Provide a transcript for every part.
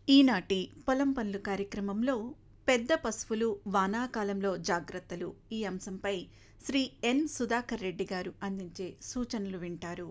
ఈనాటి పొలం పనులు కార్యక్రమంలో పెద్ద పశువులు వానాకాలంలో జాగ్రత్తలు ఈ అంశంపై శ్రీ ఎన్ సుధాకర్ రెడ్డి గారు అందించే సూచనలు వింటారు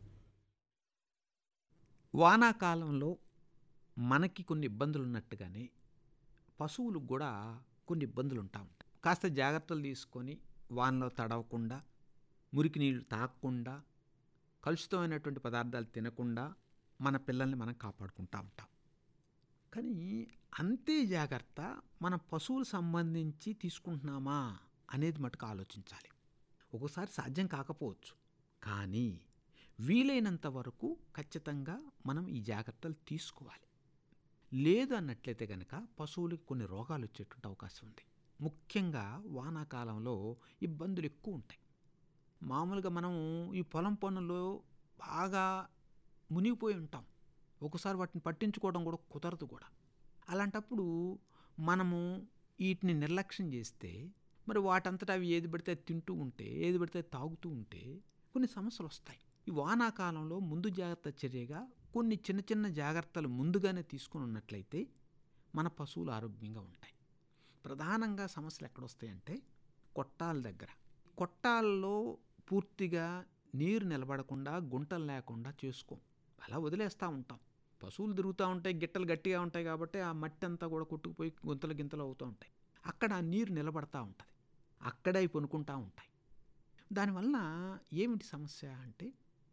వానాకాలంలో మనకి కొన్ని ఇబ్బందులు ఉన్నట్టుగానే పశువులకు కూడా కొన్ని ఇబ్బందులు ఉంటా ఉంటాయి కాస్త జాగ్రత్తలు తీసుకొని వానలో తడవకుండా మురికి నీళ్లు తాగకుండా కలుషితమైనటువంటి పదార్థాలు తినకుండా మన పిల్లల్ని మనం కాపాడుకుంటూ ఉంటాం కానీ అంతే జాగ్రత్త మన పశువులు సంబంధించి తీసుకుంటున్నామా అనేది మటుకు ఆలోచించాలి ఒక్కోసారి సాధ్యం కాకపోవచ్చు కానీ వీలైనంత వరకు ఖచ్చితంగా మనం ఈ జాగ్రత్తలు తీసుకోవాలి లేదు అన్నట్లయితే కనుక పశువులకి కొన్ని రోగాలు వచ్చేటువంటి అవకాశం ఉంది ముఖ్యంగా వానాకాలంలో ఇబ్బందులు ఎక్కువ ఉంటాయి మామూలుగా మనం ఈ పొలం పనుల్లో బాగా మునిగిపోయి ఉంటాం ఒకసారి వాటిని పట్టించుకోవడం కూడా కుదరదు కూడా అలాంటప్పుడు మనము వీటిని నిర్లక్ష్యం చేస్తే మరి వాటంతటా అవి ఏది పడితే అది తింటూ ఉంటే ఏది పడితే అది తాగుతూ ఉంటే కొన్ని సమస్యలు వస్తాయి ఈ వానాకాలంలో ముందు జాగ్రత్త చర్యగా కొన్ని చిన్న చిన్న జాగ్రత్తలు ముందుగానే తీసుకుని ఉన్నట్లయితే మన పశువులు ఆరోగ్యంగా ఉంటాయి ప్రధానంగా సమస్యలు ఎక్కడొస్తాయంటే కొట్టాల దగ్గర కొట్టాల్లో పూర్తిగా నీరు నిలబడకుండా గుంటలు లేకుండా చేసుకోం అలా వదిలేస్తూ ఉంటాం పశువులు తిరుగుతూ ఉంటాయి గిట్టలు గట్టిగా ఉంటాయి కాబట్టి ఆ మట్టి అంతా కూడా కొట్టుకుపోయి గుంతలు గింతలు అవుతూ ఉంటాయి అక్కడ ఆ నీరు నిలబడతా ఉంటుంది అక్కడే అవి పొనుకుంటూ ఉంటాయి దానివల్ల ఏమిటి సమస్య అంటే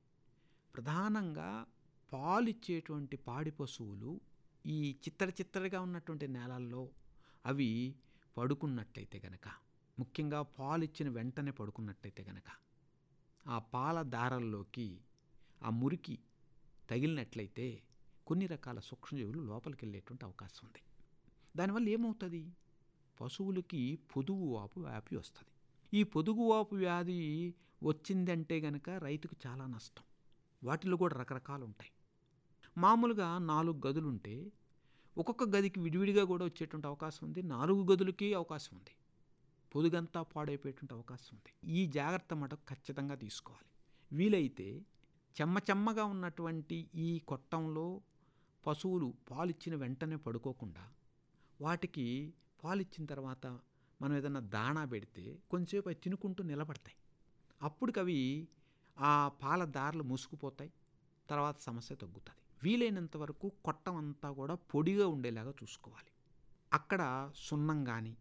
ప్రధానంగా పాలిచ్చేటువంటి పాడి పశువులు ఈ చిత్తడి చిత్తడిగా ఉన్నటువంటి నేలల్లో అవి పడుకున్నట్టయితే గనక ముఖ్యంగా పాలు ఇచ్చిన వెంటనే పడుకున్నట్టయితే గనక ఆ పాల దారల్లోకి ఆ మురికి తగిలినట్లయితే కొన్ని రకాల సూక్ష్మజీవులు లోపలికి వెళ్ళేటువంటి అవకాశం ఉంది దానివల్ల ఏమవుతుంది పశువులకి పొదుగు వాపు వ్యాపి వస్తుంది ఈ పొదుగు వాపు వ్యాధి వచ్చిందంటే గనక రైతుకు చాలా నష్టం వాటిలో కూడా రకరకాలు ఉంటాయి మామూలుగా నాలుగు గదులుంటే ఒక్కొక్క గదికి విడివిడిగా కూడా వచ్చేటువంటి అవకాశం ఉంది నాలుగు గదులకి అవకాశం ఉంది పొదుగంతా పాడైపోయేటువంటి అవకాశం ఉంది ఈ జాగ్రత్త మటుకు ఖచ్చితంగా తీసుకోవాలి వీలైతే చెమ్మ చెమ్మగా ఉన్నటువంటి ఈ కొట్టంలో పశువులు పాలిచ్చిన వెంటనే పడుకోకుండా వాటికి పాలిచ్చిన తర్వాత మనం ఏదైనా దాణా పెడితే కొంచెంసేపు అవి తినుకుంటూ నిలబడతాయి అప్పటికవి ఆ పాల దారులు మూసుకుపోతాయి తర్వాత సమస్య తగ్గుతుంది వీలైనంత వరకు కొట్టం అంతా కూడా పొడిగా ఉండేలాగా చూసుకోవాలి అక్కడ సున్నం కానీ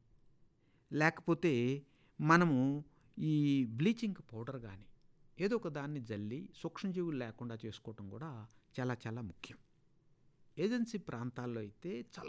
లేకపోతే మనము ఈ బ్లీచింగ్ పౌడర్ కానీ ఏదో ఒక దాన్ని జల్లి సూక్ష్మజీవులు లేకుండా చేసుకోవటం కూడా చాలా చాలా ముఖ్యం ఏజెన్సీ ప్రాంతాల్లో అయితే చాలా